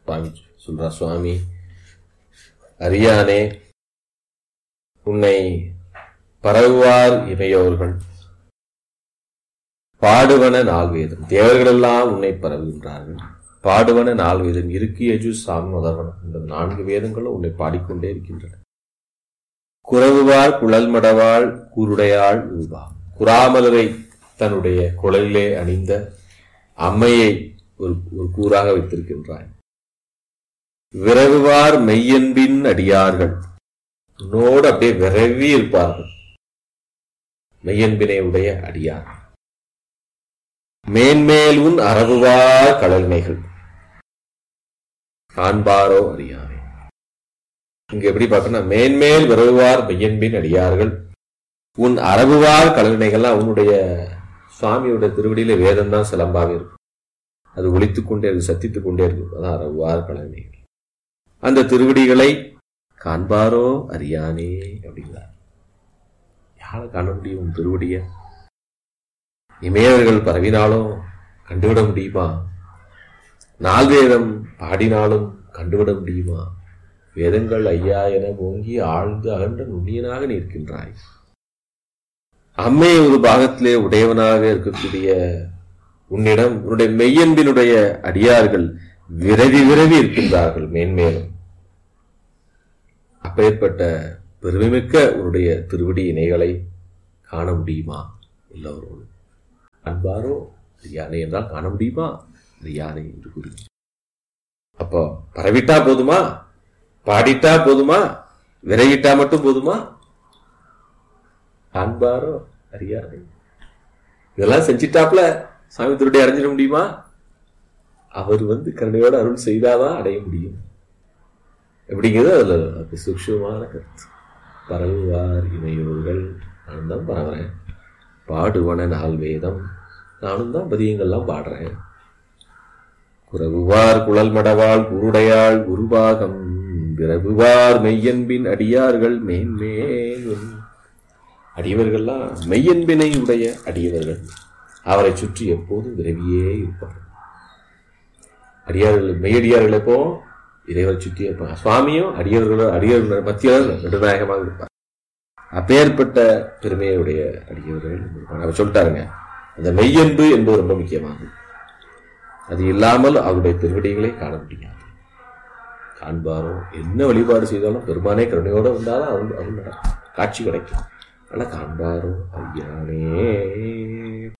சுவாமி சொல்றா சுவாமி அறியானே உன்னை பரவுவார் இமையோர்கள் பாடுவன நால்வேதம் தேவர்களெல்லாம் உன்னை பரவுகின்றார்கள் பாடுவன நால்வேதம் இருக்கு யஜு சாமி முதல்வனம் இந்த நான்கு வேதங்களும் உன்னை பாடிக்கொண்டே இருக்கின்றன குறவுவாள் குழல் மடவாள் கூருடையாள் ஊபா குறாமலரை தன்னுடைய குழலிலே அணிந்த அம்மையை ஒரு ஒரு கூறாக வைத்திருக்கின்றாய் விரவுவார் மெய்யன்பின் அடியார்கள் உன்னோடு அப்படியே விரவி இருப்பார்கள் மெய்யன்பினை உடைய அடியார் மேன்மேல் உன் அரவுவார் கடல்மைகள் காண்பாரோ அறியாமே இங்க எப்படி பார்க்கணும் மேன்மேல் விரவுவார் மெய்யன்பின் அடியார்கள் உன் அரபுவார் கலனைகள்லாம் உன்னுடைய சுவாமியோட திருவடியில வேதம் தான் சிலம்பாவே இருக்கும் அது ஒழித்துக் கொண்டே இருக்கு சத்தித்துக் கொண்டே இருக்கும் அதான் அரபுவார் கலனைகள் அந்த திருவடிகளை காண்பாரோ அறியானே அப்படிங்கிறார் யாரை காண முடியும் உன் திருவடிய இமயவர்கள் பரவினாலும் கண்டுவிட முடியுமா நால்வேதம் பாடினாலும் கண்டுவிட முடியுமா வேதங்கள் ஐயா என ஓங்கி ஆழ்ந்து அகன்ற நுண்ணியனாக நிற்கின்றாய் அம்மை ஒரு பாகத்திலே உடையவனாக இருக்கக்கூடிய உன்னிடம் உன்னுடைய மெய்யன்பினுடைய அடியார்கள் விரவி விரவி இருக்கின்றார்கள் மேன்மேலும் அப்பேற்பட்ட பெருமைமிக்க உன்னுடைய திருவடி இணைகளை காண முடியுமா எல்லோரோடும் அன்பாரோ யானை என்றால் காண முடியுமா யானை என்று கூறி அப்போ பரவிட்டா போதுமா பாடிட்டா போதுமா விரைவிட்டா மட்டும் போதுமா காண்பாரோ அறியாதே இதெல்லாம் செஞ்சிட்டாப்ல சாமி திருடி அடைஞ்சிட முடியுமா அவர் வந்து கருணையோட அருள் செய்தாதான் அடைய முடியும் எப்படிங்கிறது அதுல அது சூக்ஷமான கருத்து பரவுவார் இமையோர்கள் நான் தான் பரவுறேன் பாடுவன நாள் வேதம் நானும் தான் பதியங்கள்லாம் பாடுறேன் குறவுவார் குழல் மடவாள் குருடையாள் குருபாகம் பிறவுவார் மெய்யன்பின் அடியார்கள் மேன்மேலும் அடியவர்கள்லாம் மெய்யன்பினை உடைய அடியவர்கள் அவரை சுற்றி எப்போதும் விரவியே இருப்பார்கள் அடியார்கள் மெய்யடியார்கள் எப்போ இறைவரை சுற்றி இருப்பாங்க சுவாமியும் அடியவர்களோ அடியவர்கள் மத்தியில் நடுநாயகமாக இருப்பார் அப்பேற்பட்ட பெருமையுடைய அடியவர்கள் இருப்பாங்க அவர் சொல்லிட்டாருங்க அந்த மெய்யன்பு என்பது ரொம்ப முக்கியமானது அது இல்லாமல் அவருடைய திருவடிகளை காண முடியாது காண்பாரோ என்ன வழிபாடு செய்தாலும் பெருமானே கருணையோட வந்தாலும் அருள் அருள் நடக்கும் காட்சி கிடைக்கும் ஆனா காண்பாரோ ஐயானே